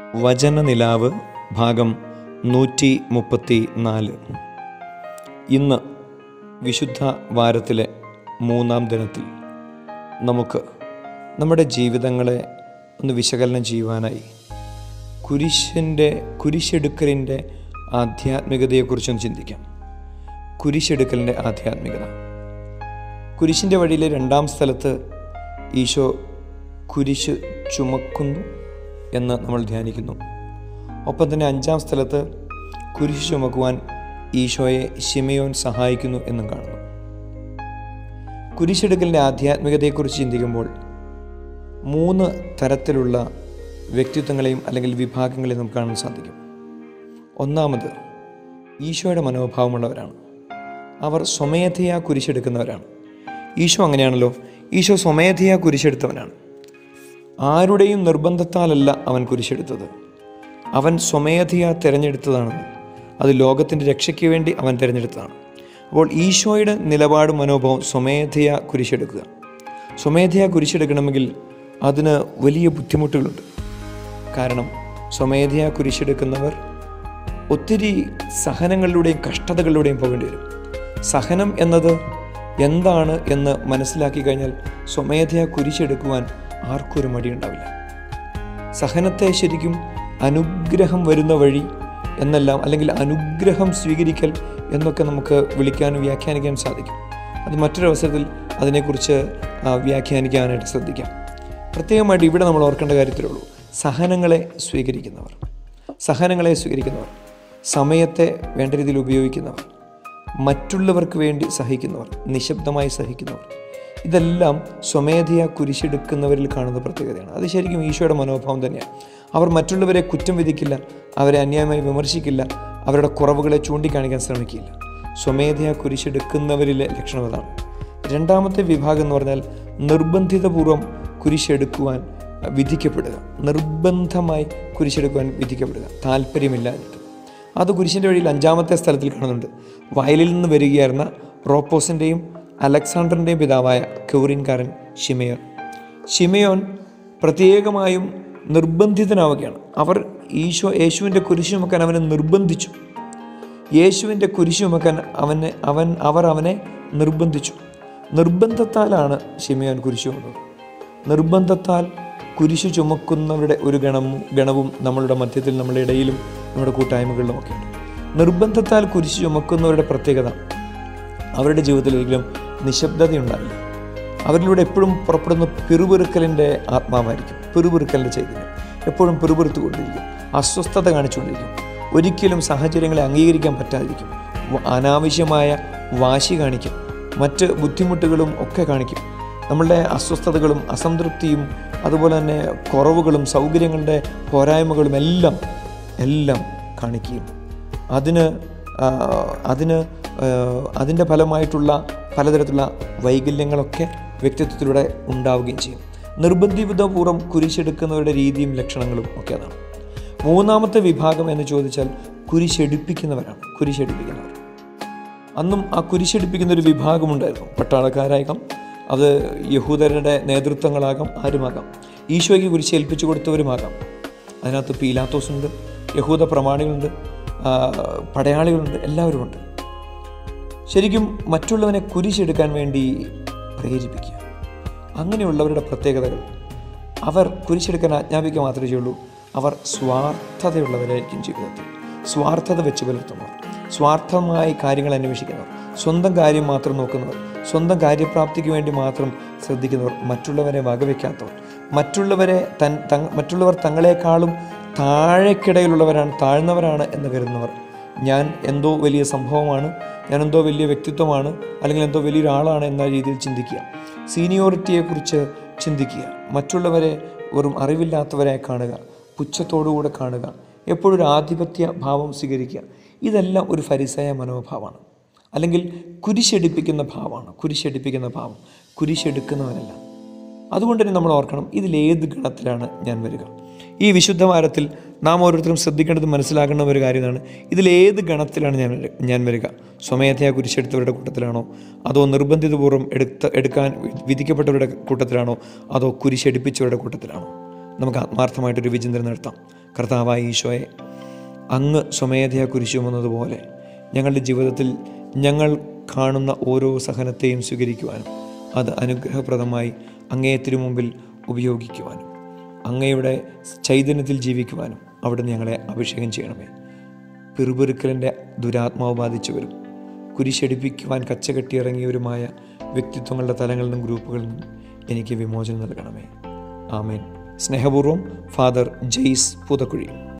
വചനനിലാവ് ഭാഗം നൂറ്റി മുപ്പത്തി നാല് ഇന്ന് വിശുദ്ധ വാരത്തിലെ മൂന്നാം ദിനത്തിൽ നമുക്ക് നമ്മുടെ ജീവിതങ്ങളെ ഒന്ന് വിശകലനം ചെയ്യുവാനായി കുരിശിൻ്റെ കുരിശെടുക്കലിൻ്റെ ആധ്യാത്മികതയെക്കുറിച്ചൊന്ന് ചിന്തിക്കാം കുരിശെടുക്കലിൻ്റെ ആധ്യാത്മികത കുരിശിൻ്റെ വഴിയിലെ രണ്ടാം സ്ഥലത്ത് ഈശോ കുരിശ് ചുമക്കുന്നു എന്ന് നമ്മൾ ധ്യാനിക്കുന്നു ഒപ്പം തന്നെ അഞ്ചാം സ്ഥലത്ത് കുരിശ് ചുമക്കുവാൻ ഈശോയെ ശിമയോൻ സഹായിക്കുന്നു എന്നും കാണുന്നു കുരിശെടുക്കലിൻ്റെ ആധ്യാത്മികതയെക്കുറിച്ച് ചിന്തിക്കുമ്പോൾ മൂന്ന് തരത്തിലുള്ള വ്യക്തിത്വങ്ങളെയും അല്ലെങ്കിൽ വിഭാഗങ്ങളെയും നമുക്ക് കാണാൻ സാധിക്കും ഒന്നാമത് ഈശോയുടെ മനോഭാവമുള്ളവരാണ് അവർ സ്വമേധയാ കുരിശെടുക്കുന്നവരാണ് ഈശോ അങ്ങനെയാണല്ലോ ഈശോ സ്വമേധയാ കുരിശെടുത്തവനാണ് ആരുടെയും നിർബന്ധത്താലല്ല അവൻ കുരിശെടുത്തത് അവൻ സ്വമേധയാ തിരഞ്ഞെടുത്തതാണ് അത് ലോകത്തിൻ്റെ രക്ഷയ്ക്ക് വേണ്ടി അവൻ തിരഞ്ഞെടുത്തതാണ് അപ്പോൾ ഈശോയുടെ നിലപാട് മനോഭാവം സ്വമേധയാ കുരിശെടുക്കുക സ്വമേധയാ കുരിശെടുക്കണമെങ്കിൽ അതിന് വലിയ ബുദ്ധിമുട്ടുകളുണ്ട് കാരണം സ്വമേധയാ കുരിശെടുക്കുന്നവർ ഒത്തിരി സഹനങ്ങളിലൂടെയും കഷ്ടതകളിലൂടെയും പോകേണ്ടി വരും സഹനം എന്നത് എന്താണ് എന്ന് മനസ്സിലാക്കി കഴിഞ്ഞാൽ സ്വമേധയാ കുരിശെടുക്കുവാൻ ആർക്കും ഒരു മടിയുണ്ടാവില്ല സഹനത്തെ ശരിക്കും അനുഗ്രഹം വരുന്ന വഴി എന്നെല്ലാം അല്ലെങ്കിൽ അനുഗ്രഹം സ്വീകരിക്കൽ എന്നൊക്കെ നമുക്ക് വിളിക്കാനും വ്യാഖ്യാനിക്കാൻ സാധിക്കും അത് മറ്റൊരു അവസരത്തിൽ അതിനെക്കുറിച്ച് ആ, വ്യാഖ്യാനിക്കാനായിട്ട് ശ്രദ്ധിക്കാം പ്രത്യേകമായിട്ട് ഇവിടെ നമ്മൾ ഓർക്കേണ്ട കാര്യത്തിലുള്ളൂ സഹനങ്ങളെ സ്വീകരിക്കുന്നവർ സഹനങ്ങളെ സ്വീകരിക്കുന്നവർ സമയത്തെ വേണ്ട രീതിയിൽ ഉപയോഗിക്കുന്നവർ മറ്റുള്ളവർക്ക് വേണ്ടി സഹിക്കുന്നവർ നിശബ്ദമായി സഹിക്കുന്നവർ ഇതെല്ലാം സ്വമേധയാ കുരിശെടുക്കുന്നവരിൽ കാണുന്ന പ്രത്യേകതയാണ് അത് ശരിക്കും ഈശോയുടെ മനോഭാവം തന്നെയാണ് അവർ മറ്റുള്ളവരെ കുറ്റം വിധിക്കില്ല അവരെ അന്യായമായി വിമർശിക്കില്ല അവരുടെ കുറവുകളെ ചൂണ്ടിക്കാണിക്കാൻ ശ്രമിക്കില്ല സ്വമേധയാ കുരിശെടുക്കുന്നവരിലെ ലക്ഷണം അതാണ് രണ്ടാമത്തെ വിഭാഗം എന്ന് പറഞ്ഞാൽ നിർബന്ധിതപൂർവ്വം കുരിശെടുക്കുവാൻ വിധിക്കപ്പെടുക നിർബന്ധമായി കുരിശെടുക്കുവാൻ വിധിക്കപ്പെടുക താല്പര്യമില്ലാഞ്ഞിട്ട് അത് കുരിശിൻ്റെ വഴിയിൽ അഞ്ചാമത്തെ സ്ഥലത്തിൽ കാണുന്നുണ്ട് വയലിൽ നിന്ന് വരികയായിരുന്ന റോപ്പോസിൻ്റെയും അലക്സാണ്ടറിൻ്റെയും പിതാവായ കൗറിൻകാരൻ ഷിമയോൻ ഷിമയോൻ പ്രത്യേകമായും നിർബന്ധിതനാവുകയാണ് അവർ ഈശോ യേശുവിൻ്റെ കുരിശ് ചുമക്കാൻ അവനെ നിർബന്ധിച്ചു യേശുവിൻ്റെ കുരിശ് ചുമക്കാൻ അവനെ അവൻ അവർ അവനെ നിർബന്ധിച്ചു നിർബന്ധത്താലാണ് ഷിമയോൻ കുരിശ് ചുമന്നത് നിർബന്ധത്താൽ കുരിശ് ചുമക്കുന്നവരുടെ ഒരു ഗണവും ഗണവും നമ്മളുടെ മധ്യത്തിൽ നമ്മുടെ ഇടയിലും നമ്മുടെ കൂട്ടായ്മകളിലുമൊക്കെ ഉണ്ട് നിർബന്ധത്താൽ കുരിശ് ചുമക്കുന്നവരുടെ പ്രത്യേകത അവരുടെ ജീവിതത്തിൽ ഒരിക്കലും നിശബ്ദതയുണ്ടാവില്ല അവരിലൂടെ എപ്പോഴും പുറപ്പെടുന്ന പിറുപിറുക്കലിൻ്റെ ആത്മാവായിരിക്കും പിറുപിറുക്കലിൻ്റെ ചൈതന്യം എപ്പോഴും പിറുപിറുത്തുകൊണ്ടിരിക്കും അസ്വസ്ഥത കാണിച്ചുകൊണ്ടിരിക്കും ഒരിക്കലും സാഹചര്യങ്ങളെ അംഗീകരിക്കാൻ പറ്റാതിരിക്കും വ- അനാവശ്യമായ വാശി കാണിക്കും മറ്റ് ബുദ്ധിമുട്ടുകളും ഒക്കെ കാണിക്കും നമ്മളുടെ അസ്വസ്ഥതകളും അസംതൃപ്തിയും അതുപോലെ തന്നെ കുറവുകളും സൗകര്യങ്ങളുടെ പോരായ്മകളും എല്ലാം എല്ലാം കാണിക്കുകയും അതിന് ആ, അതിന് ആ, അതിൻ്റെ ഫലമായിട്ടുള്ള പലതരത്തിലുള്ള വൈകല്യങ്ങളൊക്കെ വ്യക്തിത്വത്തിലൂടെ ഉണ്ടാവുകയും ചെയ്യും നിർബന്ധിതപൂർവ്വം കുരിശെടുക്കുന്നവരുടെ രീതിയും ലക്ഷണങ്ങളും ഒക്കെ അതാണ് മൂന്നാമത്തെ വിഭാഗം എന്ന് ചോദിച്ചാൽ കുരിശെടുപ്പിക്കുന്നവരാണ് കുരിശെടുപ്പിക്കുന്നവർ അന്നും ആ കുരിശെടുപ്പിക്കുന്ന ഒരു വിഭാഗമുണ്ടായിരുന്നു പട്ടാളക്കാരാകാം അത് യഹൂദരുടെ നേതൃത്വങ്ങളാകാം ആരുമാകാം ഈശോയ്ക്ക് കുരിശ് ഏൽപ്പിച്ചു കൊടുത്തവരുമാകാം അതിനകത്ത് പീലാത്തോസ് ഉണ്ട് യഹൂദ പ്രമാണികളുണ്ട് ആ, പടയാളികളുണ്ട് എല്ലാവരും ഉണ്ട് ശരിക്കും മറ്റുള്ളവനെ കുരിശെടുക്കാൻ വേണ്ടി പ്രേരിപ്പിക്കുക അങ്ങനെയുള്ളവരുടെ പ്രത്യേകതകൾ അവർ കുരിശെടുക്കാൻ ആജ്ഞാപിക്കുക മാത്രമേ ചെയ്യുള്ളൂ അവർ സ്വാർത്ഥതയുള്ളവരായിരിക്കും ജീവിതത്തിൽ സ്വാർത്ഥത വെച്ച് പുലർത്തുന്നവർ സ്വാർത്ഥമായി കാര്യങ്ങൾ അന്വേഷിക്കുന്നവർ സ്വന്തം കാര്യം മാത്രം നോക്കുന്നവർ സ്വന്തം കാര്യപ്രാപ്തിക്ക് വേണ്ടി മാത്രം ശ്രദ്ധിക്കുന്നവർ മറ്റുള്ളവരെ വകവയ്ക്കാത്തവർ മറ്റുള്ളവരെ തൻ തങ് മറ്റുള്ളവർ തങ്ങളെക്കാളും താഴേക്കിടയിലുള്ളവരാണ് താഴ്ന്നവരാണ് എന്ന് കരുതുന്നവർ ഞാൻ എന്തോ വലിയ സംഭവമാണ് ഞാൻ എന്തോ വലിയ വ്യക്തിത്വമാണ് അല്ലെങ്കിൽ എന്തോ വലിയൊരാളാണ് എന്ന രീതിയിൽ ചിന്തിക്കുക സീനിയോറിറ്റിയെക്കുറിച്ച് ചിന്തിക്കുക മറ്റുള്ളവരെ വെറും അറിവില്ലാത്തവരെ കാണുക പുച്ഛത്തോടുകൂടെ കാണുക എപ്പോഴും ഒരു ആധിപത്യ ഭാവം സ്വീകരിക്കുക ഇതെല്ലാം ഒരു ഫരിസയ മനോഭാവമാണ് അല്ലെങ്കിൽ കുരിശെടുപ്പിക്കുന്ന ഭാവമാണ് കുരിശെടുപ്പിക്കുന്ന ഭാവം കുരിശെടുക്കുന്നവനല്ല അതുകൊണ്ട് തന്നെ നമ്മൾ ഓർക്കണം ഇതിലേത് ഗണത്തിലാണ് ഞാൻ വരിക ഈ വിശുദ്ധ വാരത്തിൽ നാം ഓരോരുത്തരും ശ്രദ്ധിക്കേണ്ടത് മനസ്സിലാക്കേണ്ട ഒരു കാര്യമാണ് ഇതിലേത് ഗണത്തിലാണ് ഞാൻ വരിക- ഞാൻ വരിക സ്വമേധയാ കുരിശെടുത്തവരുടെ കൂട്ടത്തിലാണോ അതോ നിർബന്ധിതപൂർവ്വം എടുത്ത എടുക്കാൻ വിധിക്കപ്പെട്ടവരുടെ കൂട്ടത്തിലാണോ അതോ കുരിശെടുപ്പിച്ചവരുടെ കൂട്ടത്തിലാണോ നമുക്ക് ആത്മാർത്ഥമായിട്ടൊരു വിചിന്തനം നടത്താം കർത്താവായ ഈശോയെ അങ്ങ് സ്വമേധയാ കുരിശു വന്നതുപോലെ ഞങ്ങളുടെ ജീവിതത്തിൽ ഞങ്ങൾ കാണുന്ന ഓരോ സഹനത്തെയും സ്വീകരിക്കുവാനും അത് അനുഗ്രഹപ്രദമായി അങ്ങേ തിരുമുമ്പിൽ ഉപയോഗിക്കുവാനും അങ്ങയുടെ ചൈതന്യത്തിൽ ജീവിക്കുവാനും അവിടുന്ന് ഞങ്ങളെ അഭിഷേകം ചെയ്യണമേ പിറുപിറുക്കലിൻ്റെ ദുരാത്മാവ് ബാധിച്ചവരും കുരിശടിപ്പിക്കുവാൻ കച്ചകെട്ടിയിറങ്ങിയവരുമായ വ്യക്തിത്വങ്ങളുടെ തലങ്ങളിൽ നിന്നും ഗ്രൂപ്പുകളിൽ നിന്നും എനിക്ക് വിമോചനം നൽകണമേ ആമേൻ സ്നേഹപൂർവ്വം ഫാദർ ജെയ്സ് പൂതക്കുഴി